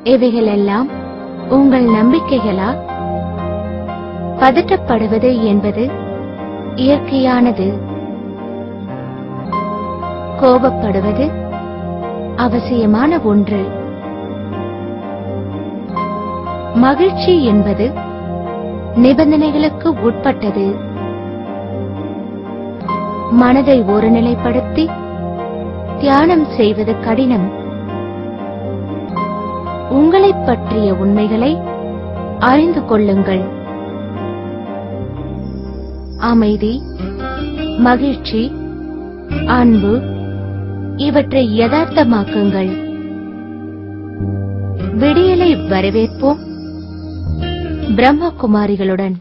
இவைகளெல்லாம் உங்கள் நம்பிக்கைகளா பதட்டப்படுவது என்பது இயற்கையானது கோபப்படுவது அவசியமான ஒன்று மகிழ்ச்சி என்பது நிபந்தனைகளுக்கு உட்பட்டது மனதை ஒருநிலைப்படுத்தி தியானம் செய்வது கடினம் உங்களைப் பற்றிய உண்மைகளை அறிந்து கொள்ளுங்கள் அமைதி மகிழ்ச்சி அன்பு இவற்றை யதார்த்தமாக்குங்கள் விடியலை வரவேற்போம் பிரம்மகுமாரிகளுடன்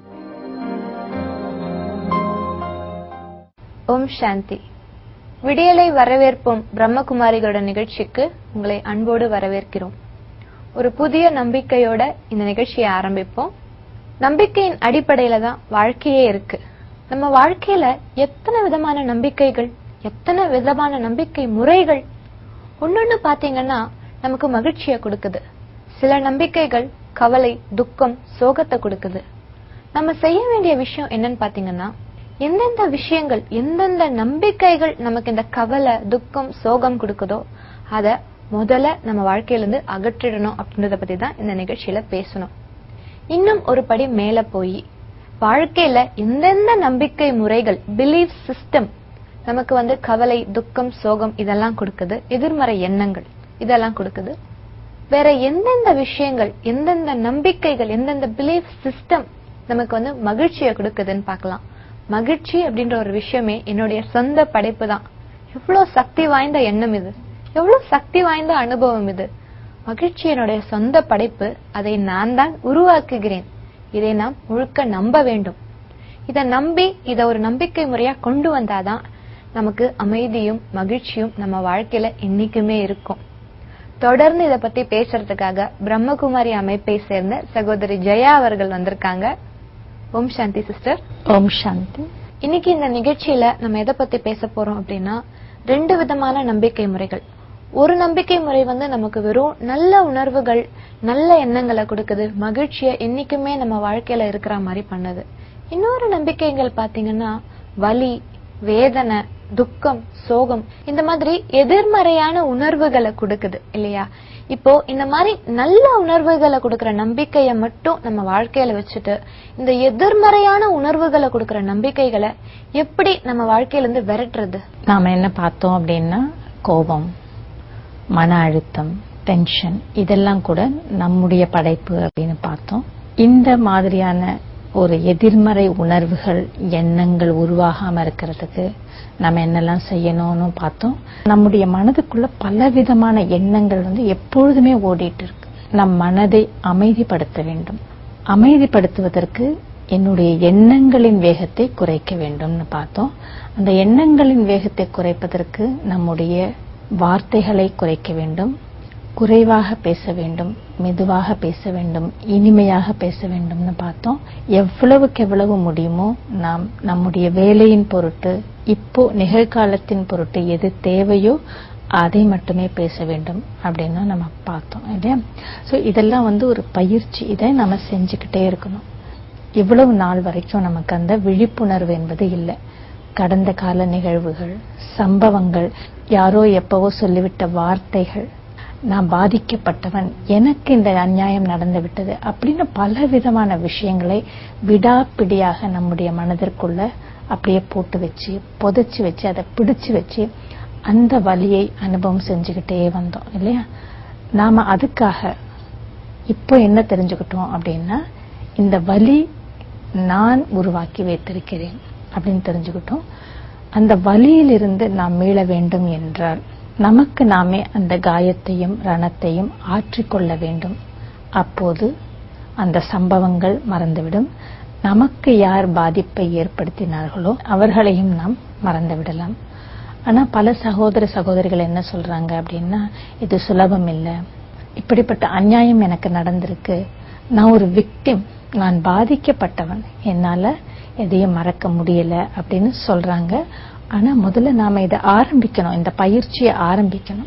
ஓம் சாந்தி விடியலை வரவேற்போம் பிரம்மகுமாரிகளுடன் நிகழ்ச்சிக்கு உங்களை அன்போடு வரவேற்கிறோம் ஒரு புதிய நம்பிக்கையோட இந்த நிகழ்ச்சியை ஆரம்பிப்போம் நம்பிக்கையின் அடிப்படையில தான் வாழ்க்கையே இருக்கு நம்ம வாழ்க்கையில எத்தனை விதமான நம்பிக்கைகள் எத்தனை விதமான நம்பிக்கை முறைகள் ஒன்னொன்னு பாத்தீங்கன்னா நமக்கு மகிழ்ச்சியை கொடுக்குது சில நம்பிக்கைகள் கவலை துக்கம் சோகத்தை கொடுக்குது நம்ம செய்ய வேண்டிய விஷயம் என்னன்னு பாத்தீங்கன்னா எந்தெந்த விஷயங்கள் எந்தெந்த நம்பிக்கைகள் நமக்கு இந்த கவலை துக்கம் சோகம் கொடுக்குதோ அத முதல்ல நம்ம வாழ்க்கையில இருந்து அகற்றிடணும் அப்படின்றத பத்தி தான் இந்த நிகழ்ச்சியில பேசணும் இன்னும் ஒரு படி மேல போய் வாழ்க்கையில எந்தெந்த நம்பிக்கை முறைகள் பிலீஃப் சிஸ்டம் நமக்கு வந்து கவலை துக்கம் சோகம் இதெல்லாம் கொடுக்குது எதிர்மறை எண்ணங்கள் இதெல்லாம் கொடுக்குது வேற எந்தெந்த விஷயங்கள் எந்தெந்த நம்பிக்கைகள் எந்தெந்த பிலீஃப் சிஸ்டம் நமக்கு வந்து மகிழ்ச்சியை கொடுக்குதுன்னு பார்க்கலாம் மகிழ்ச்சி அப்படின்ற ஒரு விஷயமே என்னுடைய சொந்த படைப்பு தான் எவ்வளவு சக்தி வாய்ந்த எண்ணம் இது எவ்வளவு சக்தி வாய்ந்த அனுபவம் இது மகிழ்ச்சி என்னுடைய சொந்த படைப்பு அதை நான் தான் உருவாக்குகிறேன் இதை நாம் முழுக்க நம்ப வேண்டும் இத நம்பி இத ஒரு நம்பிக்கை முறையா கொண்டு வந்தாதான் நமக்கு அமைதியும் மகிழ்ச்சியும் நம்ம வாழ்க்கையில என்னைக்குமே இருக்கும் தொடர்ந்து இத பத்தி பேசுறதுக்காக பிரம்மகுமாரி அமைப்பை சேர்ந்த சகோதரி ஜெயா அவர்கள் வந்திருக்காங்க ஓம் சாந்தி சிஸ்டர் ஓம் சாந்தி இன்னைக்கு இந்த நிகழ்ச்சியில நம்ம எதை பத்தி பேச போறோம் அப்படின்னா ரெண்டு விதமான நம்பிக்கை முறைகள் ஒரு நம்பிக்கை முறை வந்து நமக்கு வெறும் நல்ல உணர்வுகள் நல்ல எண்ணங்களை கொடுக்குது மகிழ்ச்சியை என்னைக்குமே நம்ம வாழ்க்கையில இருக்கிற மாதிரி பண்ணுது இன்னொரு நம்பிக்கைகள் பாத்தீங்கன்னா வலி வேதனை துக்கம் சோகம் இந்த மாதிரி எதிர்மறையான உணர்வுகளை கொடுக்குது இல்லையா இப்போ இந்த மாதிரி நல்ல உணர்வுகளை கொடுக்கிற நம்பிக்கைய மட்டும் நம்ம வாழ்க்கையில வச்சுட்டு இந்த எதிர்மறையான உணர்வுகளை கொடுக்கிற நம்பிக்கைகளை எப்படி நம்ம வாழ்க்கையில இருந்து விரட்டுறது நாம என்ன பார்த்தோம் அப்படின்னா கோபம் மன அழுத்தம் டென்ஷன் இதெல்லாம் கூட நம்முடைய படைப்பு அப்படின்னு பார்த்தோம் இந்த மாதிரியான ஒரு எதிர்மறை உணர்வுகள் எண்ணங்கள் உருவாகாம இருக்கிறதுக்கு நம்ம என்னெல்லாம் செய்யணும்னு பார்த்தோம் நம்முடைய மனதுக்குள்ள பலவிதமான எண்ணங்கள் வந்து எப்பொழுதுமே ஓடிட்டு இருக்கு நம் மனதை அமைதிப்படுத்த வேண்டும் அமைதிப்படுத்துவதற்கு என்னுடைய எண்ணங்களின் வேகத்தை குறைக்க வேண்டும்னு பார்த்தோம் அந்த எண்ணங்களின் வேகத்தை குறைப்பதற்கு நம்முடைய வார்த்தைகளை குறைக்க வேண்டும் குறைவாக பேச வேண்டும் மெதுவாக பேச வேண்டும் இனிமையாக பேச வேண்டும்னு பார்த்தோம் எவ்வளவுக்கு எவ்வளவு முடியுமோ நாம் நம்முடைய வேலையின் பொருட்டு இப்போ நிகழ்காலத்தின் பொருட்டு எது தேவையோ அதை மட்டுமே பேச வேண்டும் அப்படின்னு நம்ம பார்த்தோம் இல்லையா சோ இதெல்லாம் வந்து ஒரு பயிற்சி இதை நம்ம செஞ்சுக்கிட்டே இருக்கணும் இவ்வளவு நாள் வரைக்கும் நமக்கு அந்த விழிப்புணர்வு என்பது இல்லை கடந்த கால நிகழ்வுகள் சம்பவங்கள் யாரோ எப்பவோ சொல்லிவிட்ட வார்த்தைகள் நான் பாதிக்கப்பட்டவன் எனக்கு இந்த அநியாயம் நடந்து விட்டது அப்படின்னு பல விதமான விஷயங்களை விடாப்பிடியாக நம்முடைய மனதிற்குள்ள அப்படியே போட்டு வச்சு புதைச்சு வச்சு அதை பிடிச்சு வச்சு அந்த வலியை அனுபவம் செஞ்சுக்கிட்டே வந்தோம் இல்லையா நாம அதுக்காக இப்போ என்ன தெரிஞ்சுக்கிட்டோம் அப்படின்னா இந்த வலி நான் உருவாக்கி வைத்திருக்கிறேன் அப்படின்னு தெரிஞ்சுக்கிட்டோம் அந்த வலியிலிருந்து நாம் மீள வேண்டும் என்றால் நமக்கு நாமே அந்த காயத்தையும் ரணத்தையும் ஆற்றிக்கொள்ள வேண்டும் அப்போது அந்த சம்பவங்கள் மறந்துவிடும் நமக்கு யார் பாதிப்பை ஏற்படுத்தினார்களோ அவர்களையும் நாம் மறந்து விடலாம் ஆனா பல சகோதர சகோதரிகள் என்ன சொல்றாங்க அப்படின்னா இது சுலபம் இல்லை இப்படிப்பட்ட அநியாயம் எனக்கு நடந்திருக்கு நான் ஒரு விக்டிம் நான் பாதிக்கப்பட்டவன் என்னால எதையும் மறக்க முடியல அப்படின்னு சொல்றாங்க ஆனா முதல்ல நாம இதை ஆரம்பிக்கணும் இந்த பயிற்சியை ஆரம்பிக்கணும்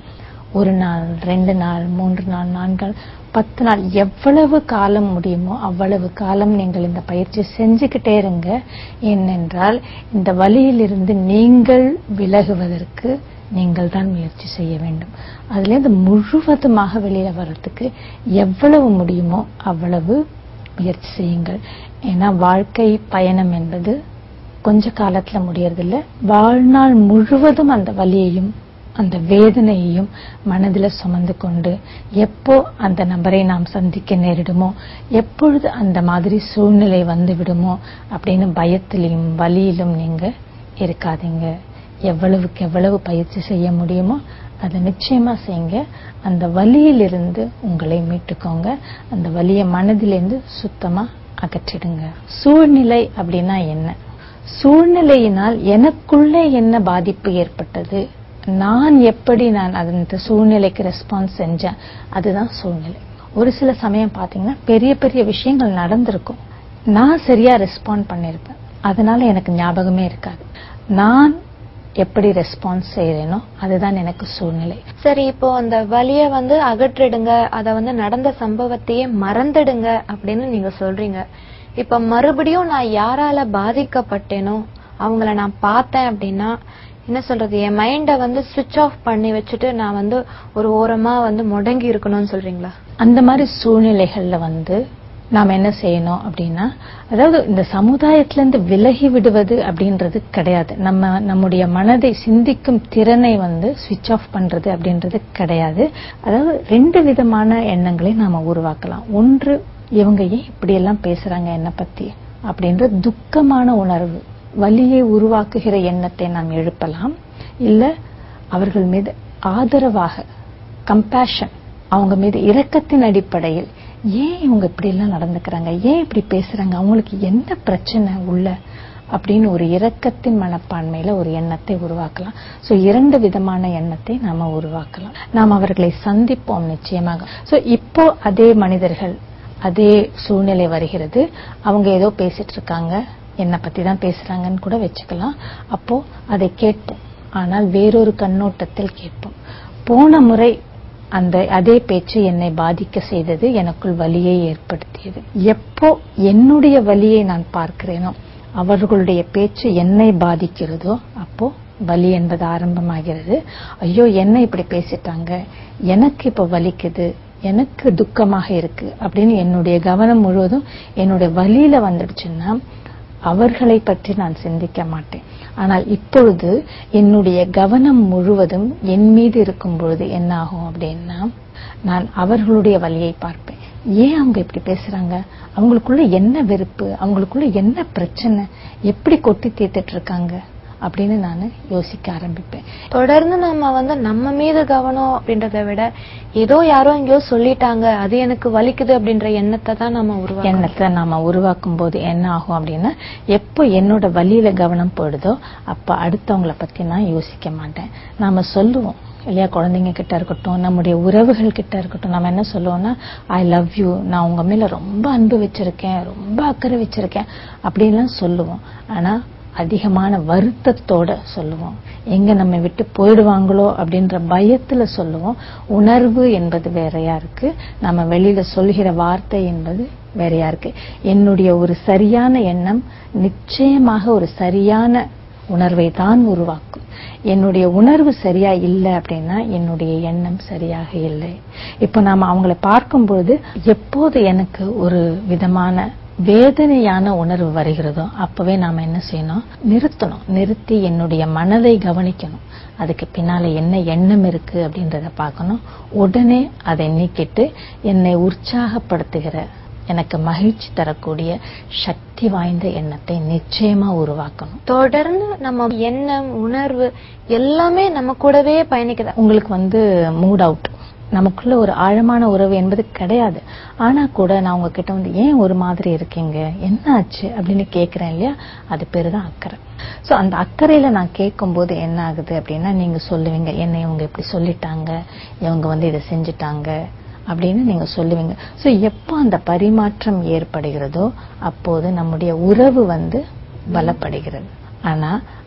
ஒரு நாள் ரெண்டு நாள் மூன்று நாள் நான்கு நாள் பத்து நாள் எவ்வளவு காலம் முடியுமோ அவ்வளவு காலம் நீங்கள் இந்த பயிற்சி செஞ்சுக்கிட்டே இருங்க ஏனென்றால் இந்த வலியிலிருந்து நீங்கள் விலகுவதற்கு நீங்கள் தான் முயற்சி செய்ய வேண்டும் அதிலிருந்து முழுவதுமாக வெளியில வர்றதுக்கு எவ்வளவு முடியுமோ அவ்வளவு முயற்சி செய்யுங்கள் ஏன்னா வாழ்க்கை பயணம் என்பது கொஞ்ச காலத்துல முடியறதில்ல வாழ்நாள் முழுவதும் அந்த வலியையும் அந்த வேதனையையும் மனதில் சுமந்து கொண்டு எப்போ அந்த நபரை நாம் சந்திக்க நேரிடுமோ எப்பொழுது அந்த மாதிரி சூழ்நிலை வந்து விடுமோ அப்படின்னு பயத்திலையும் வலியிலும் நீங்க இருக்காதீங்க எவ்வளவுக்கு எவ்வளவு பயிற்சி செய்ய முடியுமோ அதை நிச்சயமா செய்யுங்க அந்த வலியிலிருந்து உங்களை மீட்டுக்கோங்க அந்த வலியை மனதிலிருந்து சுத்தமா அகற்றிடுங்க சூழ்நிலை அப்படின்னா என்ன சூழ்நிலையினால் எனக்குள்ளே என்ன பாதிப்பு ஏற்பட்டது நான் எப்படி நான் அந்த சூழ்நிலைக்கு ரெஸ்பான்ஸ் செஞ்சேன் அதுதான் சூழ்நிலை ஒரு சில சமயம் பாத்தீங்கன்னா பெரிய பெரிய விஷயங்கள் நடந்திருக்கும் நான் சரியா ரெஸ்பாண்ட் பண்ணிருப்பேன் அதனால எனக்கு ஞாபகமே இருக்காது நான் எப்படி ரெஸ்பான்ஸ் செய்யறேனோ அதுதான் எனக்கு சூழ்நிலை சரி இப்போ அந்த வலிய வந்து அகற்றிடுங்க அத வந்து நடந்த சம்பவத்தையே மறந்துடுங்க அப்படின்னு நீங்க சொல்றீங்க இப்ப மறுபடியும் நான் யாரால பாதிக்கப்பட்டேனோ அவங்கள நான் பார்த்தேன் அப்படின்னா என்ன சொல்றது என் மைண்ட வந்து சுவிட்ச் ஆஃப் பண்ணி வச்சுட்டு நான் வந்து ஒரு ஓரமா வந்து முடங்கி இருக்கணும்னு சொல்றீங்களா அந்த மாதிரி சூழ்நிலைகள்ல வந்து நாம் என்ன செய்யணும் அப்படின்னா அதாவது இந்த சமுதாயத்துல இருந்து விலகி விடுவது அப்படின்றது கிடையாது நம்ம நம்முடைய மனதை சிந்திக்கும் திறனை வந்து சுவிட்ச் ஆஃப் பண்றது அப்படின்றது கிடையாது அதாவது ரெண்டு விதமான எண்ணங்களை நாம உருவாக்கலாம் ஒன்று இவங்க ஏன் இப்படி எல்லாம் பேசுறாங்க என்ன பத்தி அப்படின்ற துக்கமான உணர்வு வலியை உருவாக்குகிற எண்ணத்தை நாம் எழுப்பலாம் இல்ல அவர்கள் மீது ஆதரவாக கம்பேஷன் அவங்க மீது இரக்கத்தின் அடிப்படையில் ஏன் இவங்க இப்படி எல்லாம் நடந்துக்கிறாங்க ஏன் இப்படி பேசுறாங்க அவங்களுக்கு என்ன பிரச்சனை உள்ள அப்படின்னு ஒரு இரக்கத்தின் மனப்பான்மையில ஒரு எண்ணத்தை உருவாக்கலாம் சோ இரண்டு விதமான எண்ணத்தை நாம உருவாக்கலாம் நாம் அவர்களை சந்திப்போம் நிச்சயமாக சோ இப்போ அதே மனிதர்கள் அதே சூழ்நிலை வருகிறது அவங்க ஏதோ பேசிட்டு இருக்காங்க என்ன பத்தி தான் பேசுறாங்கன்னு கூட வச்சுக்கலாம் அப்போ அதை கேட்போம் ஆனால் வேறொரு கண்ணோட்டத்தில் கேட்போம் போன முறை அந்த அதே பேச்சு என்னை பாதிக்க செய்தது எனக்குள் வலியை ஏற்படுத்தியது எப்போ என்னுடைய வலியை நான் பார்க்கிறேனோ அவர்களுடைய பேச்சு என்னை பாதிக்கிறதோ அப்போ வலி என்பது ஆரம்பமாகிறது ஐயோ என்ன இப்படி பேசிட்டாங்க எனக்கு இப்ப வலிக்குது எனக்கு துக்கமாக இருக்கு அப்படின்னு என்னுடைய கவனம் முழுவதும் என்னுடைய வலியில வந்துடுச்சுன்னா அவர்களை பற்றி நான் சிந்திக்க மாட்டேன் ஆனால் இப்பொழுது என்னுடைய கவனம் முழுவதும் என் மீது இருக்கும் பொழுது என்ன ஆகும் அப்படின்னா நான் அவர்களுடைய வழியை பார்ப்பேன் ஏன் அவங்க இப்படி பேசுறாங்க அவங்களுக்குள்ள என்ன வெறுப்பு அவங்களுக்குள்ள என்ன பிரச்சனை எப்படி கொட்டி தீர்த்துட்டு இருக்காங்க அப்படின்னு நான் யோசிக்க ஆரம்பிப்பேன் தொடர்ந்து நம்ம வந்து நம்ம மீது கவனம் அப்படின்றத விட ஏதோ யாரோ எங்கேயோ சொல்லிட்டாங்க அது எனக்கு வலிக்குது அப்படின்ற எண்ணத்தை தான் நம்ம உருவாக்கணும் எண்ணத்தை நாம உருவாக்கும் போது என்ன ஆகும் அப்படின்னா எப்போ என்னோட வழியில கவனம் போயிடுதோ அப்ப அடுத்தவங்கள பத்தி நான் யோசிக்க மாட்டேன் நாம சொல்லுவோம் இல்லையா குழந்தைங்க கிட்ட இருக்கட்டும் நம்முடைய உறவுகள் கிட்ட இருக்கட்டும் நம்ம என்ன சொல்லுவோம்னா ஐ லவ் யூ நான் உங்க மேல ரொம்ப அன்பு வச்சிருக்கேன் ரொம்ப அக்கறை வச்சிருக்கேன் அப்படின்லாம் சொல்லுவோம் ஆனா அதிகமான வருத்தத்தோட சொல்லுவோம் எங்க நம்ம விட்டு போயிடுவாங்களோ அப்படின்ற பயத்துல சொல்லுவோம் உணர்வு என்பது வேறையா இருக்கு நம்ம வெளியில சொல்கிற வார்த்தை என்பது வேறையா இருக்கு என்னுடைய ஒரு சரியான எண்ணம் நிச்சயமாக ஒரு சரியான உணர்வை தான் உருவாக்கும் என்னுடைய உணர்வு சரியா இல்லை அப்படின்னா என்னுடைய எண்ணம் சரியாக இல்லை இப்போ நாம அவங்கள பார்க்கும்பொழுது எப்போது எனக்கு ஒரு விதமான வேதனையான உணர்வு வருகிறதோ அப்பவே நாம என்ன செய்யணும் நிறுத்தணும் நிறுத்தி என்னுடைய மனதை கவனிக்கணும் அதுக்கு பின்னால என்ன எண்ணம் இருக்கு அப்படின்றத பார்க்கணும் உடனே அதை நீக்கிட்டு என்னை உற்சாகப்படுத்துகிற எனக்கு மகிழ்ச்சி தரக்கூடிய சக்தி வாய்ந்த எண்ணத்தை நிச்சயமா உருவாக்கணும் தொடர்ந்து நம்ம எண்ணம் உணர்வு எல்லாமே நம்ம கூடவே பயணிக்குது உங்களுக்கு வந்து மூட் அவுட் நமக்குள்ள ஒரு ஆழமான உறவு என்பது கிடையாது ஆனா கூட நான் உங்ககிட்ட வந்து ஏன் ஒரு மாதிரி இருக்கீங்க என்ன ஆச்சு அப்படின்னு கேக்குறேன் இல்லையா அது பேரு தான் அக்கறை சோ அந்த அக்கறையில நான் கேட்கும்போது என்ன ஆகுது அப்படின்னா நீங்க சொல்லுவீங்க என்ன இவங்க இப்படி சொல்லிட்டாங்க இவங்க வந்து இதை செஞ்சுட்டாங்க அப்படின்னு நீங்க சொல்லுவீங்க சோ எப்போ அந்த பரிமாற்றம் ஏற்படுகிறதோ அப்போது நம்முடைய உறவு வந்து பலப்படுகிறது ஆனா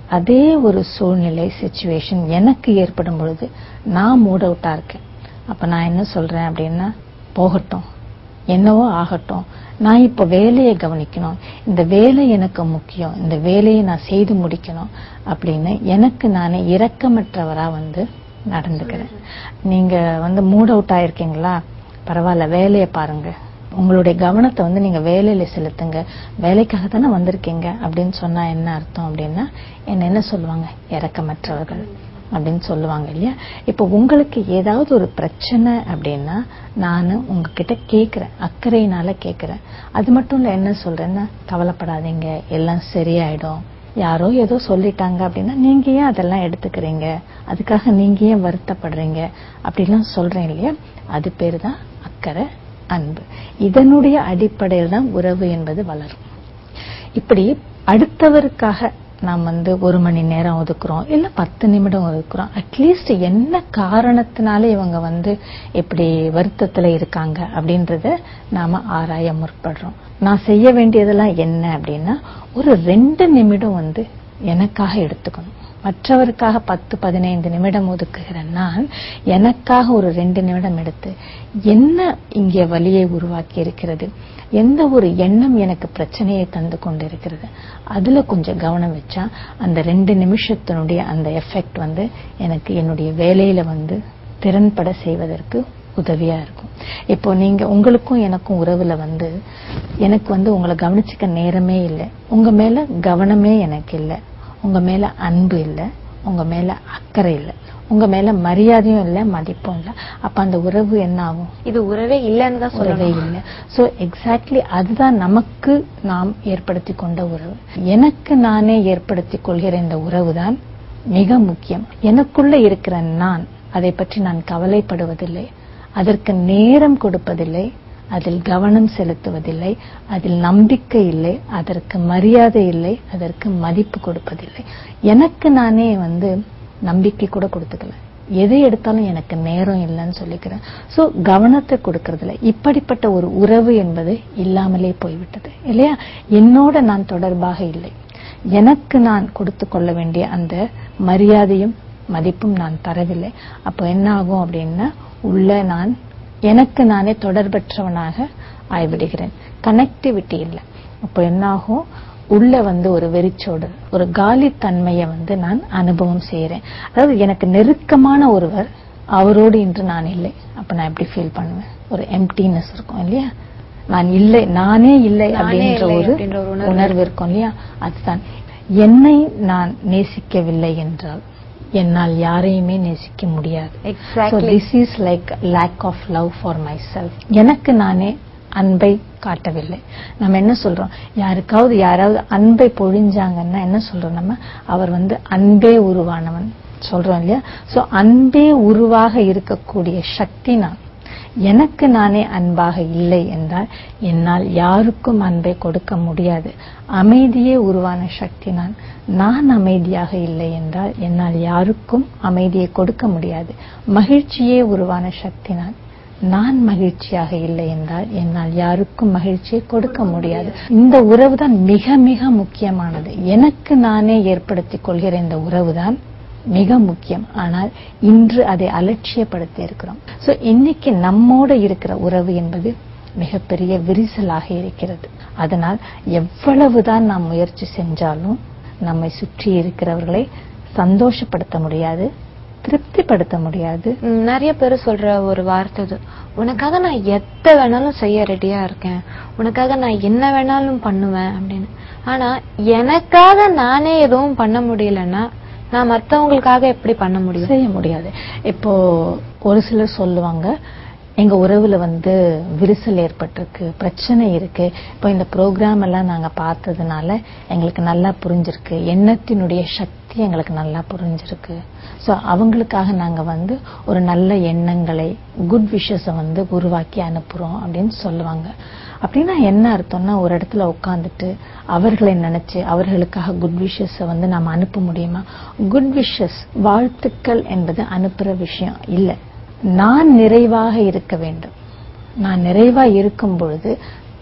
அதே ஒரு சூழ்நிலை சுச்சுவேஷன் எனக்கு ஏற்படும் பொழுது நான் மூட் அவுட்டா இருக்கேன் அப்ப நான் என்ன சொல்றேன் அப்படின்னா போகட்டும் என்னவோ ஆகட்டும் நான் இப்ப வேலையை கவனிக்கணும் இந்த வேலை எனக்கு முக்கியம் இந்த வேலையை நான் செய்து முடிக்கணும் அப்படின்னு எனக்கு நானே இரக்கமற்றவரா வந்து நடந்துக்கிறேன் நீங்க வந்து மூட் அவுட் ஆயிருக்கீங்களா பரவாயில்ல வேலையை பாருங்க உங்களுடைய கவனத்தை வந்து நீங்க வேலையில செலுத்துங்க வேலைக்காக தானே வந்திருக்கீங்க அப்படின்னு சொன்னா என்ன அர்த்தம் அப்படின்னா என்ன என்ன சொல்லுவாங்க இரக்கமற்றவர்கள் அப்படின்னு சொல்லுவாங்க இல்லையா இப்போ உங்களுக்கு ஏதாவது ஒரு பிரச்சனை அப்படின்னா நான் உங்ககிட்ட கேக்குறேன் அக்கறையினால கேக்குறேன் அது மட்டும் இல்ல என்ன சொல்றேன்னா கவலைப்படாதீங்க எல்லாம் சரியாயிடும் யாரோ ஏதோ சொல்லிட்டாங்க அப்படின்னா நீங்க ஏன் அதெல்லாம் எடுத்துக்கிறீங்க அதுக்காக நீங்க ஏன் வருத்தப்படுறீங்க அப்படிலாம் சொல்றேன் இல்லையா அது பேரு தான் அக்கறை அன்பு இதனுடைய அடிப்படையில் தான் உறவு என்பது வளரும் இப்படி அடுத்தவருக்காக நாம் வந்து ஒரு மணி நேரம் ஒதுக்குறோம் இல்ல பத்து நிமிடம் ஒதுக்குறோம் அட்லீஸ்ட் என்ன காரணத்தினால இவங்க வந்து இப்படி வருத்தத்துல இருக்காங்க அப்படின்றத நாம ஆராய முற்படுறோம் நான் செய்ய வேண்டியதெல்லாம் என்ன அப்படின்னா ஒரு ரெண்டு நிமிடம் வந்து எனக்காக எடுத்துக்கணும் மற்றவருக்காக பத்து பதினைந்து நிமிடம் ஒதுக்குகிற நான் எனக்காக ஒரு ரெண்டு நிமிடம் எடுத்து என்ன இங்கே வலியை உருவாக்கி இருக்கிறது எந்த ஒரு எண்ணம் எனக்கு பிரச்சனையை தந்து கொண்டிருக்கிறது அதுல கொஞ்சம் கவனம் வச்சா அந்த ரெண்டு நிமிஷத்தினுடைய அந்த எஃபெக்ட் வந்து எனக்கு என்னுடைய வேலையில வந்து திறன்பட செய்வதற்கு உதவியா இருக்கும் இப்போ நீங்க உங்களுக்கும் எனக்கும் உறவுல வந்து எனக்கு வந்து உங்களை கவனிச்சுக்க நேரமே இல்லை உங்க மேல கவனமே எனக்கு இல்லை உங்க மேல அன்பு இல்லை உங்க மேல அக்கறை இல்லை உங்க மேல மரியாதையும் இல்லை மதிப்பும் இல்லை அப்ப அந்த உறவு என்ன ஆகும் இது உறவே இல்லைன்னு தான் உறவே சொல்லவே இல்லை சோ எக்ஸாக்ட்லி அதுதான் நமக்கு நாம் ஏற்படுத்தி கொண்ட உறவு எனக்கு நானே ஏற்படுத்திக் கொள்கிற இந்த உறவு தான் மிக முக்கியம் எனக்குள்ள இருக்கிற நான் அதை பற்றி நான் கவலைப்படுவதில்லை அதற்கு நேரம் கொடுப்பதில்லை அதில் கவனம் செலுத்துவதில்லை அதில் நம்பிக்கை இல்லை அதற்கு மரியாதை இல்லை அதற்கு மதிப்பு கொடுப்பதில்லை எனக்கு நானே வந்து நம்பிக்கை கூட கொடுத்துக்கல எதை எடுத்தாலும் எனக்கு நேரம் இல்லைன்னு சொல்லிக்கிறேன் சோ கவனத்தை கொடுக்கறதில்ல இப்படிப்பட்ட ஒரு உறவு என்பது இல்லாமலே போய்விட்டது இல்லையா என்னோட நான் தொடர்பாக இல்லை எனக்கு நான் கொடுத்து கொள்ள வேண்டிய அந்த மரியாதையும் மதிப்பும் நான் தரவில்லை அப்போ என்ன ஆகும் அப்படின்னா உள்ள நான் எனக்கு நானே தொடர்பற்றவனாக ஆய்விடுகிறேன் கனெக்டிவிட்டி இல்லை அப்போ என்ன ஆகும் உள்ள வந்து ஒரு வெறிச்சோடு ஒரு காலித்தன்மையை வந்து நான் அனுபவம் செய்யறேன் அதாவது எனக்கு நெருக்கமான ஒருவர் அவரோடு இன்று நான் இல்லை அப்ப நான் எப்படி ஃபீல் பண்ணுவேன் ஒரு எம்டினஸ் இருக்கும் இல்லையா நான் இல்லை நானே இல்லை நானே அப்படின்ற இல்லை ஒரு அப்படின்ற ஒரு உணர்வு உணர்வு இருக்கும் இல்லையா அதுதான் என்னை நான் நேசிக்கவில்லை என்றால் என்னால் யாரையுமே நேசிக்க முடியாது So exactly this is like lack of love for myself. எனக்கு நானே அன்பை காட்டவில்லை நம்ம என்ன சொல்றோம் யாருக்காவது யாராவது அன்பை பொழிஞ்சாங்கன்னா என்ன சொல்றோம் நம்ம அவர் வந்து அன்பே உருவானவன் சொல்றோம் இல்லையா சோ அன்பே உருவாக இருக்கக்கூடிய சக்தி நான் எனக்கு நானே அன்பாக இல்லை என்றால் என்னால் யாருக்கும் அன்பை கொடுக்க முடியாது அமைதியே உருவான சக்தி நான் நான் அமைதியாக இல்லை என்றால் என்னால் யாருக்கும் அமைதியை கொடுக்க முடியாது மகிழ்ச்சியே உருவான சக்தி நான் நான் மகிழ்ச்சியாக இல்லை என்றால் என்னால் யாருக்கும் மகிழ்ச்சியை கொடுக்க முடியாது இந்த உறவுதான் மிக மிக முக்கியமானது எனக்கு நானே ஏற்படுத்திக் கொள்கிற இந்த உறவுதான் மிக முக்கியம் ஆனால் இன்று அதை அலட்சியப்படுத்தி இருக்கிறோம் சோ இன்னைக்கு நம்மோட இருக்கிற உறவு என்பது மிகப்பெரிய விரிசலாக இருக்கிறது அதனால் எவ்வளவுதான் நாம் முயற்சி செஞ்சாலும் நம்மை சுற்றி இருக்கிறவர்களை சந்தோஷப்படுத்த முடியாது திருப்திப்படுத்த முடியாது ம், நிறைய பேர் சொல்ற ஒரு வார்த்தை இது உனக்காக நான் எத்த வேணாலும் செய்ய ரெடியா இருக்கேன் உனக்காக நான் என்ன வேணாலும் பண்ணுவேன் அப்படின்னு ஆனா எனக்காக நானே எதுவும் பண்ண முடியலன்னா நான் மத்தவங்களுக்காக எப்படி பண்ண முடியும் செய்ய முடியாது இப்போ ஒரு சிலர் சொல்லுவாங்க எங்க உறவுல வந்து விரிசல் ஏற்பட்டிருக்கு பிரச்சனை இருக்கு இப்போ இந்த ப்ரோக்ராம் எல்லாம் நாங்க பார்த்ததுனால எங்களுக்கு நல்லா புரிஞ்சிருக்கு எண்ணத்தினுடைய சக்தி எங்களுக்கு நல்லா புரிஞ்சிருக்கு சோ அவங்களுக்காக நாங்க வந்து ஒரு நல்ல எண்ணங்களை குட் விஷஸ வந்து உருவாக்கி அனுப்புறோம் அப்படின்னு சொல்லுவாங்க அப்படின்னா என்ன அர்த்தம்னா ஒரு இடத்துல உட்கார்ந்துட்டு அவர்களை நினைச்சு அவர்களுக்காக குட் விஷஸ் வந்து நாம அனுப்ப முடியுமா குட் விஷஸ் வாழ்த்துக்கள் என்பது அனுப்புற விஷயம் இல்ல நான் நிறைவாக இருக்க வேண்டும் நான் நிறைவா இருக்கும் பொழுது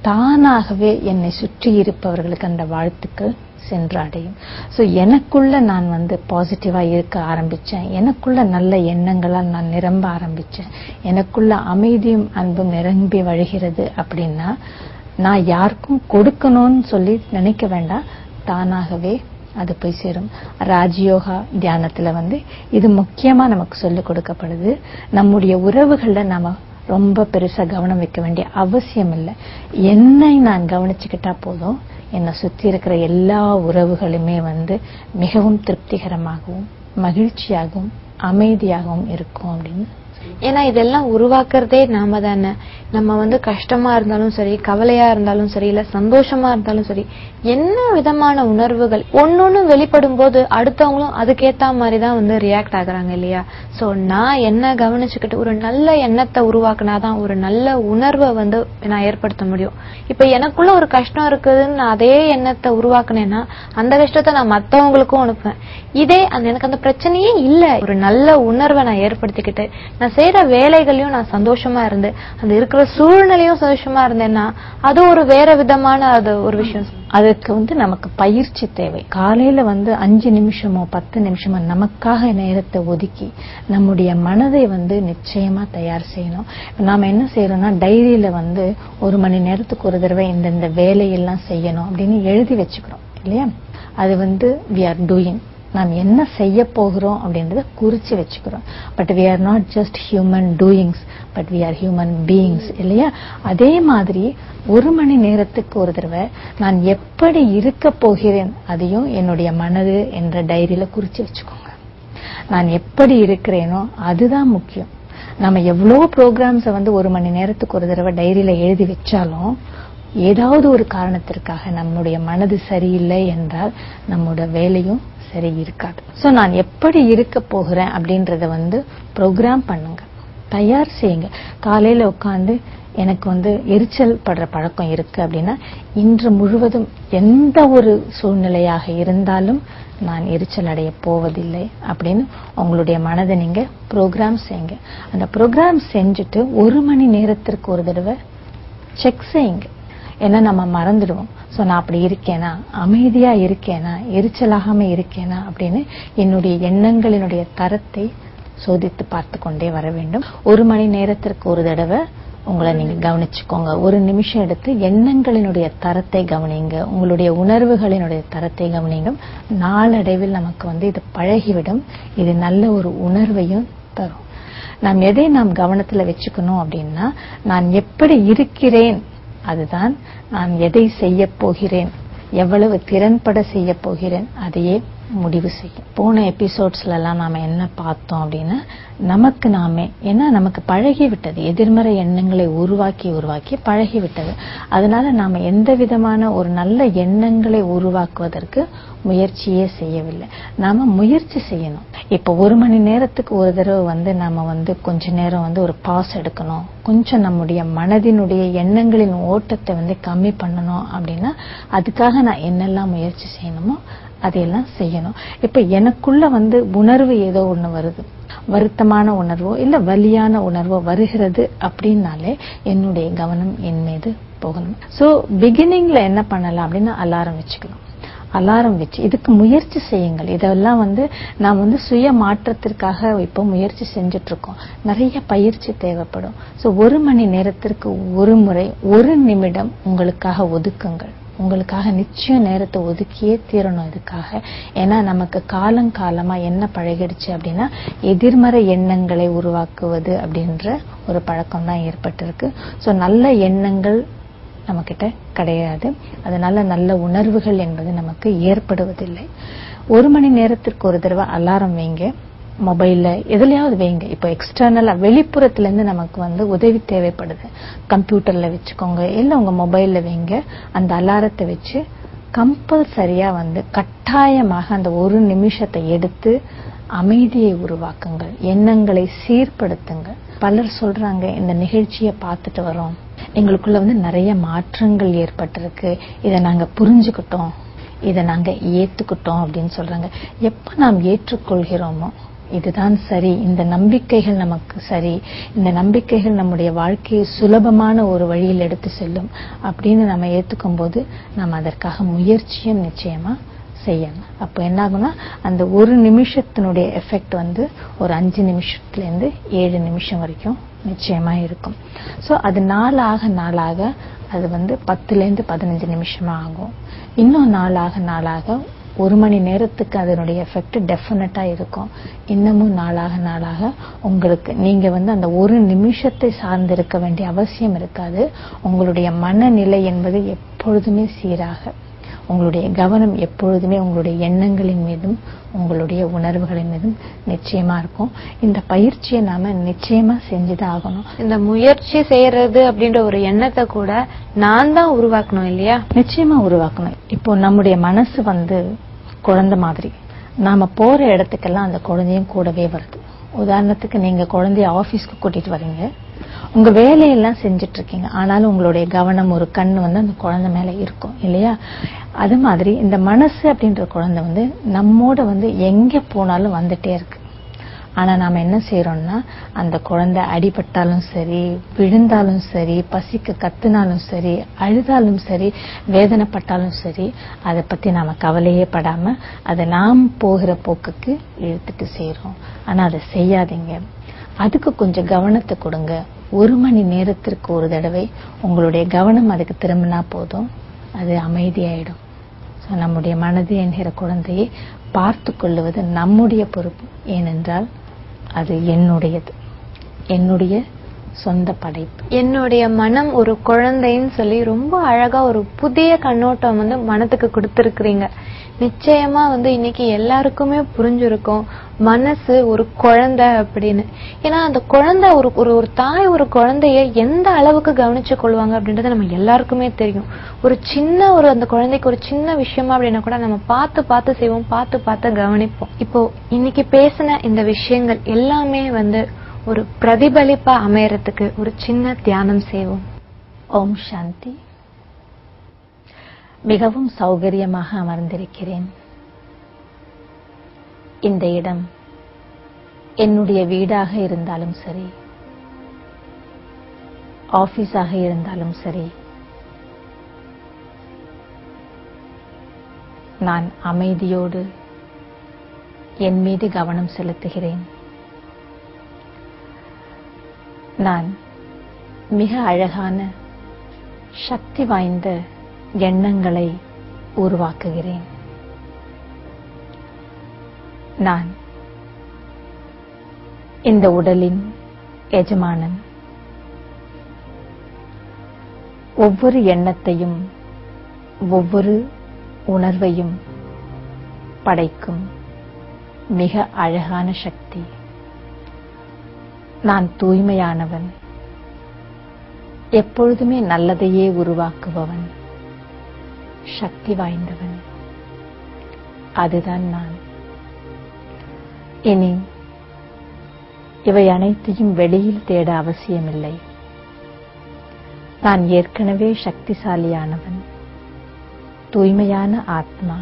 தானாகவே என்னை சுற்றி இருப்பவர்களுக்கு அந்த வாழ்த்துக்கள் சென்றடையும் சோ எனக்குள்ள நான் வந்து பாசிட்டிவா இருக்க ஆரம்பிச்சேன் எனக்குள்ள நல்ல எண்ணங்களால் நான் நிரம்ப ஆரம்பிச்சேன் எனக்குள்ள அமைதியும் அன்பும் நிரம்பி வழிகிறது அப்படின்னா நான் யாருக்கும் கொடுக்கணும்னு சொல்லி நினைக்க வேண்டாம் தானாகவே அது போய் சேரும் ராஜயோகா தியானத்துல வந்து இது முக்கியமா நமக்கு சொல்லிக் கொடுக்கப்படுது நம்முடைய உறவுகள்ல நாம ரொம்ப பெருசா கவனம் வைக்க வேண்டிய அவசியம் இல்லை என்னை நான் கவனிச்சுக்கிட்டா போதும் என்னை சுத்தி இருக்கிற எல்லா உறவுகளுமே வந்து மிகவும் திருப்திகரமாகவும் மகிழ்ச்சியாகவும் அமைதியாகவும் இருக்கும் அப்படின்னு ஏன்னா இதெல்லாம் உருவாக்குறதே நாம தானே நம்ம வந்து கஷ்டமா இருந்தாலும் சரி கவலையா இருந்தாலும் சரி இல்ல சந்தோஷமா இருந்தாலும் சரி என்ன விதமான உணர்வுகள் ஒன்னொன்னு வெளிப்படும் போது அடுத்தவங்களும் அதுக்கேத்த மாதிரி தான் வந்து ரியாக்ட் ஆகுறாங்க இல்லையா சோ நான் என்ன கவனிச்சுக்கிட்டு ஒரு நல்ல எண்ணத்தை உருவாக்குனாதான் ஒரு நல்ல உணர்வை வந்து நான் ஏற்படுத்த முடியும் இப்ப எனக்குள்ள ஒரு கஷ்டம் இருக்குதுன்னு நான் அதே எண்ணத்தை உருவாக்குனேன்னா அந்த கஷ்டத்தை நான் மத்தவங்களுக்கும் அனுப்புவேன் இதே அந்த எனக்கு அந்த பிரச்சனையே இல்ல ஒரு நல்ல உணர்வை நான் ஏற்படுத்திக்கிட்டு நான் செய்யற வேலைகளையும் நான் சந்தோஷமா இருந்து அந்த இருக்கிற சூழ்நிலையும் சந்தோஷமா இருந்தேன்னா அது ஒரு வேற விதமான அது ஒரு விஷயம் அதுக்கு வந்து நமக்கு பயிற்சி தேவை காலையில வந்து அஞ்சு நிமிஷமோ பத்து நிமிஷமோ நமக்காக நேரத்தை ஒதுக்கி நம்முடைய மனதை வந்து நிச்சயமா தயார் செய்யணும் நாம என்ன செய்யறோம்னா டைரியில வந்து ஒரு மணி நேரத்துக்கு ஒரு தடவை இந்தந்த வேலையெல்லாம் செய்யணும் அப்படின்னு எழுதி வச்சுக்கிறோம் இல்லையா அது வந்து வி ஆர் டூயிங் நாம் என்ன செய்ய போகிறோம் அப்படின்றத குறிச்சு வச்சுக்கிறோம் but we are not just human doings but we are human beings இல்லையா அதே மாதிரி ஒரு மணி நேரத்துக்கு ஒரு தடவை நான் எப்படி இருக்க போகிறேன் அதையும் என்னுடைய மனது என்ற டைரியில குறிச்சு வச்சுக்கோங்க நான் எப்படி இருக்கிறேனோ அதுதான் முக்கியம் நம்ம எவ்வளவு ப்ரோக்ராம்ஸை வந்து ஒரு மணி நேரத்துக்கு ஒரு தடவை டைரியில எழுதி வச்சாலும் ஏதாவது ஒரு காரணத்திற்காக நம்முடைய மனது சரியில்லை என்றால் நம்மோட வேலையும் சரி இருக்காது சோ நான் எப்படி இருக்க போகிறேன் அப்படின்றத வந்து ப்ரோக்ராம் பண்ணுங்க தயார் செய்யுங்க காலையில உட்காந்து எனக்கு வந்து எரிச்சல் படுற பழக்கம் இருக்கு அப்படின்னா இன்று முழுவதும் எந்த ஒரு சூழ்நிலையாக இருந்தாலும் நான் எரிச்சல் அடைய போவதில்லை அப்படின்னு உங்களுடைய மனதை நீங்க ப்ரோக்ராம் செய்யுங்க அந்த ப்ரோக்ராம் செஞ்சுட்டு ஒரு மணி நேரத்திற்கு ஒரு தடவை செக் செய்யுங்க ஏன்னா நம்ம மறந்துடுவோம் சோ நான் அப்படி இருக்கேனா அமைதியா இருக்கேனா எரிச்சலாகாம இருக்கேனா அப்படின்னு என்னுடைய எண்ணங்களினுடைய தரத்தை சோதித்து பார்த்து கொண்டே வர வேண்டும் ஒரு மணி நேரத்திற்கு ஒரு தடவை உங்களை நீங்க கவனிச்சுக்கோங்க ஒரு நிமிஷம் எடுத்து எண்ணங்களினுடைய தரத்தை கவனிங்க உங்களுடைய உணர்வுகளினுடைய தரத்தை கவனிங்க நாளடைவில் நமக்கு வந்து இது பழகிவிடும் இது நல்ல ஒரு உணர்வையும் தரும் நாம் எதை நாம் கவனத்துல வச்சுக்கணும் அப்படின்னா நான் எப்படி இருக்கிறேன் அதுதான் நான் எதை செய்ய போகிறேன் எவ்வளவு திறன்பட செய்ய போகிறேன் அதையே முடிவு செய்யும் போன எபிசோட்ஸ்ல எல்லாம் நாம என்ன பார்த்தோம் அப்படின்னா நமக்கு நாமே ஏன்னா நமக்கு பழகி விட்டது எதிர்மறை எண்ணங்களை உருவாக்கி உருவாக்கி பழகி விட்டது அதனால நாம எந்த விதமான ஒரு நல்ல எண்ணங்களை உருவாக்குவதற்கு முயற்சியே செய்யவில்லை நாம முயற்சி செய்யணும் இப்ப ஒரு மணி நேரத்துக்கு ஒரு தடவை வந்து நாம வந்து கொஞ்ச நேரம் வந்து ஒரு பாஸ் எடுக்கணும் கொஞ்சம் நம்முடைய மனதினுடைய எண்ணங்களின் ஓட்டத்தை வந்து கம்மி பண்ணணும் அப்படின்னா அதுக்காக நான் என்னெல்லாம் முயற்சி செய்யணுமோ அதையெல்லாம் செய்யணும் இப்ப எனக்குள்ள வந்து உணர்வு ஏதோ ஒண்ணு வருது வருத்தமான உணர்வோ இல்ல வலியான உணர்வோ வருகிறது அப்படின்னாலே என்னுடைய கவனம் என் மீது போகணும் சோ பிகினிங்ல என்ன பண்ணலாம் அப்படின்னா அலாரம் வச்சுக்கலாம் அலாரம் வச்சு இதுக்கு முயற்சி செய்யுங்கள் இதெல்லாம் வந்து நாம் வந்து சுய மாற்றத்திற்காக இப்போ முயற்சி செஞ்சுட்டு இருக்கோம் நிறைய பயிற்சி தேவைப்படும் சோ ஒரு மணி நேரத்திற்கு ஒரு முறை ஒரு நிமிடம் உங்களுக்காக ஒதுக்குங்கள் உங்களுக்காக நிச்சயம் நேரத்தை ஒதுக்கியே தீரணும் இதுக்காக ஏன்னா நமக்கு காலங்காலமா என்ன பழகிடுச்சு அப்படின்னா எதிர்மறை எண்ணங்களை உருவாக்குவது அப்படின்ற ஒரு பழக்கம் தான் ஏற்பட்டிருக்கு சோ நல்ல எண்ணங்கள் நம்ம கிட்ட கிடையாது அதனால நல்ல உணர்வுகள் என்பது நமக்கு ஏற்படுவதில்லை ஒரு மணி நேரத்திற்கு ஒரு தடவை அலாரம் வைங்க மொபைல்ல எதுலயாவது வைங்க இப்போ எக்ஸ்டர்னலா வெளிப்புறத்துல இருந்து நமக்கு வந்து உதவி தேவைப்படுது கம்ப்யூட்டர்ல வச்சுக்கோங்க இல்ல உங்க மொபைல்ல வைங்க அந்த அலாரத்தை வச்சு கம்பல்சரியா வந்து கட்டாயமாக அந்த ஒரு நிமிஷத்தை எடுத்து அமைதியை உருவாக்குங்கள் எண்ணங்களை சீர்படுத்துங்க பலர் சொல்றாங்க இந்த நிகழ்ச்சியை பார்த்துட்டு வரோம் எங்களுக்குள்ள வந்து நிறைய மாற்றங்கள் ஏற்பட்டிருக்கு இதை நாங்க புரிஞ்சுக்கிட்டோம் இதை நாங்க ஏத்துக்கிட்டோம் அப்படின்னு சொல்றாங்க எப்ப நாம் ஏற்றுக்கொள்கிறோமோ இதுதான் சரி இந்த நம்பிக்கைகள் நமக்கு சரி இந்த நம்பிக்கைகள் நம்முடைய வாழ்க்கையை சுலபமான ஒரு வழியில் எடுத்து செல்லும் அப்படின்னு நம்ம ஏத்துக்கும் போது நம்ம அதற்காக முயற்சியும் நிச்சயமா செய்யணும் அப்போ என்ன ஆகும்னா அந்த ஒரு நிமிஷத்தினுடைய எஃபெக்ட் வந்து ஒரு அஞ்சு நிமிஷத்துல இருந்து ஏழு நிமிஷம் வரைக்கும் நிச்சயமா இருக்கும் சோ அது நாளாக நாளாக அது வந்து பத்துல இருந்து பதினஞ்சு நிமிஷமா ஆகும் இன்னும் நாளாக நாளாக ஒரு மணி நேரத்துக்கு அதனுடைய எஃபெக்ட் டெஃபினட்டா இருக்கும் இன்னமும் நாளாக நாளாக உங்களுக்கு நீங்க வந்து அந்த ஒரு நிமிஷத்தை சார்ந்து இருக்க வேண்டிய அவசியம் இருக்காது உங்களுடைய மனநிலை என்பது எப்பொழுதுமே சீராக உங்களுடைய கவனம் எப்பொழுதுமே உங்களுடைய எண்ணங்களின் மீதும் உங்களுடைய உணர்வுகளின் மீதும் நிச்சயமா இருக்கும் இந்த பயிற்சியை நாம நிச்சயமா செஞ்சுதான் ஆகணும் இந்த முயற்சி செய்யறது அப்படின்ற ஒரு எண்ணத்தை கூட நான் தான் உருவாக்கணும் இல்லையா நிச்சயமா உருவாக்கணும் இப்போ நம்முடைய மனசு வந்து குழந்தை மாதிரி நாம போற இடத்துக்கெல்லாம் அந்த குழந்தையும் கூடவே வருது உதாரணத்துக்கு நீங்க குழந்தைய ஆபீஸ்க்கு கூட்டிட்டு வரீங்க உங்க வேலையெல்லாம் செஞ்சுட்டு இருக்கீங்க ஆனாலும் உங்களுடைய கவனம் ஒரு கண்ணு வந்து அந்த குழந்தை மேல இருக்கும் இல்லையா அது மாதிரி இந்த மனசு அப்படின்ற குழந்தை வந்து நம்மோட வந்து எங்க போனாலும் வந்துட்டே இருக்கு ஆனா நாம என்ன செய்யறோம்னா அந்த குழந்தை அடிபட்டாலும் சரி விழுந்தாலும் சரி பசிக்கு கத்துனாலும் சரி அழுதாலும் சரி வேதனைப்பட்டாலும் சரி அதை பத்தி நாம கவலையே படாம அதை நாம் போகிற போக்குக்கு இழுத்துட்டு செய்றோம் ஆனா அதை செய்யாதீங்க அதுக்கு கொஞ்சம் கவனத்தை கொடுங்க ஒரு மணி நேரத்திற்கு ஒரு தடவை உங்களுடைய கவனம் அதுக்கு திரும்பினா போதும் அது அமைதியாயிடும் So, நம்முடைய மனது என்கிற குழந்தையை பார்த்து கொள்ளுவது நம்முடைய பொறுப்பு ஏனென்றால் அது என்னுடையது என்னுடைய சொந்த படைப்பு என்னுடைய மனம் ஒரு குழந்தைன்னு சொல்லி ரொம்ப அழகா ஒரு புதிய கண்ணோட்டம் வந்து மனத்துக்கு கொடுத்திருக்கிறீங்க நிச்சயமா வந்து இன்னைக்கு எல்லாருக்குமே புரிஞ்சிருக்கும் மனசு ஒரு குழந்தை அப்படின்னு ஏன்னா அந்த குழந்தை ஒரு ஒரு ஒரு தாய் ஒரு குழந்தைய எந்த அளவுக்கு கவனிச்சு கொள்வாங்க அப்படின்றது நம்ம எல்லாருக்குமே தெரியும் ஒரு சின்ன ஒரு அந்த குழந்தைக்கு ஒரு சின்ன விஷயமா அப்படின்னா கூட நம்ம பார்த்து பார்த்து செய்வோம் பார்த்து பார்த்து கவனிப்போம் இப்போ இன்னைக்கு பேசின இந்த விஷயங்கள் எல்லாமே வந்து ஒரு பிரதிபலிப்பா அமையறதுக்கு ஒரு சின்ன தியானம் செய்வோம் ஓம் சாந்தி மிகவும் சௌகரியமாக அமர்ந்திருக்கிறேன் இந்த இடம் என்னுடைய வீடாக இருந்தாலும் சரி ஆபீஸாக இருந்தாலும் சரி நான் அமைதியோடு என் மீது கவனம் செலுத்துகிறேன் நான் மிக அழகான சக்தி வாய்ந்த எண்ணங்களை உருவாக்குகிறேன் நான் இந்த உடலின் எஜமானன் ஒவ்வொரு எண்ணத்தையும் ஒவ்வொரு உணர்வையும் படைக்கும் மிக அழகான சக்தி நான் தூய்மையானவன் எப்பொழுதுமே நல்லதையே உருவாக்குபவன் சக்தி வாய்ந்தவன் அதுதான் நான் இனி இவை அனைத்தையும் வெளியில் தேட அவசியமில்லை நான் ஏற்கனவே சக்திசாலியானவன் தூய்மையான ஆத்மா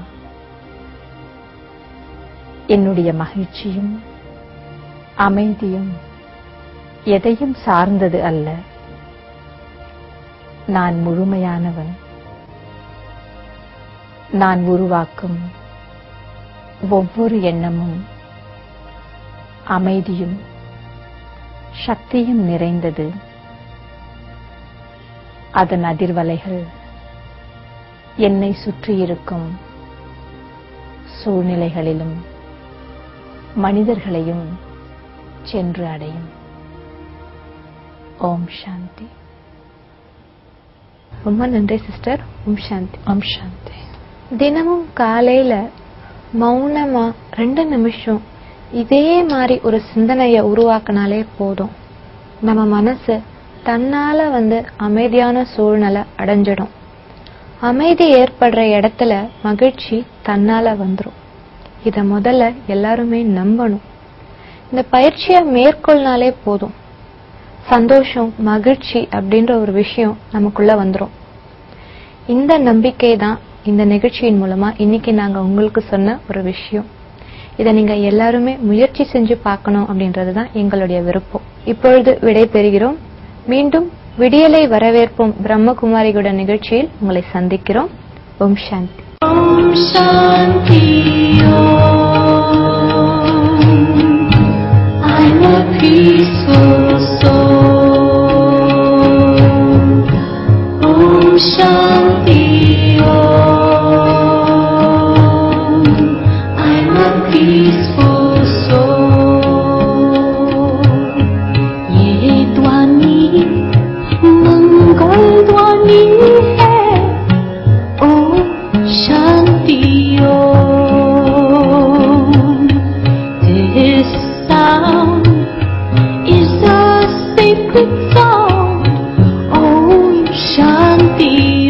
என்னுடைய மகிழ்ச்சியும் அமைதியும் எதையும் சார்ந்தது அல்ல நான் முழுமையானவன் நான் உருவாக்கும் ஒவ்வொரு எண்ணமும் அமைதியும் சக்தியும் நிறைந்தது அதன் அதிர்வலைகள் என்னை சுற்றியிருக்கும் சூழ்நிலைகளிலும் மனிதர்களையும் சென்று அடையும் ஓம் சாந்தி ரொம்ப நன்றி சிஸ்டர் ஓம் சாந்தி ஓம் சாந்தி தினமும் காலையில மௌனமா ரெண்டு நிமிஷம் இதே மாதிரி ஒரு சிந்தனைய உருவாக்குனாலே போதும் நம்ம மனசு தன்னால வந்து அமைதியான சூழ்நிலை அடைஞ்சிடும் அமைதி ஏற்படுற இடத்துல மகிழ்ச்சி தன்னால வந்துரும் இத முதல்ல எல்லாருமே நம்பணும் இந்த பயிற்சியை மேற்கொள்னாலே போதும் சந்தோஷம் மகிழ்ச்சி அப்படின்ற ஒரு விஷயம் நமக்குள்ள வந்துரும் இந்த நம்பிக்கை தான் இந்த நிகழ்ச்சியின் மூலமா இன்னைக்கு நாங்க உங்களுக்கு சொன்ன ஒரு விஷயம் இதை நீங்க எல்லாருமே முயற்சி செஞ்சு பார்க்கணும் அப்படின்றது தான் எங்களுடைய விருப்பம் இப்பொழுது விடை பெறுகிறோம் மீண்டும் விடியலை வரவேற்போம் பிரம்மகுமாரிகளுடன் நிகழ்ச்சியில் உங்களை சந்திக்கிறோம் ஓம் சாந்தி Om Shanti Om. I'm a peaceful soul. Om Shanti Om. I'm a peaceful soul. ये ध्वनि मंगल ध्वनि है ओम शांति ओम This sound is a sacred sound Om Shanti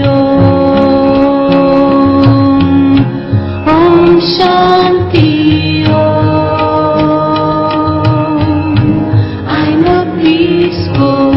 Om Om Shanti Om I'm a peaceful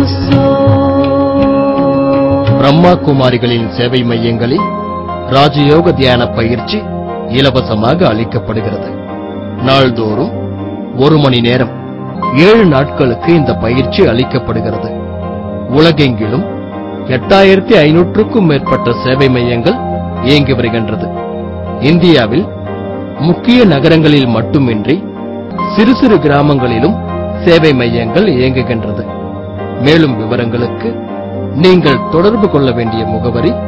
soul Brahma குமாரிகளின் சேவை மையங்களில் ராஜயோக தியான பயிற்சி இலவசமாக அளிக்கப்படுகிறது நாள்தோறும் ஒரு மணி நேரம் ஏழு நாட்களுக்கு இந்த பயிற்சி அளிக்கப்படுகிறது உலகெங்கிலும் எட்டாயிரத்தி ஐநூற்றுக்கும் மேற்பட்ட சேவை மையங்கள் இயங்கி வருகின்றது இந்தியாவில் முக்கிய நகரங்களில் மட்டுமின்றி சிறு சிறு கிராமங்களிலும் சேவை மையங்கள் இயங்குகின்றது மேலும் விவரங்களுக்கு நீங்கள் தொடர்பு கொள்ள வேண்டிய முகவரி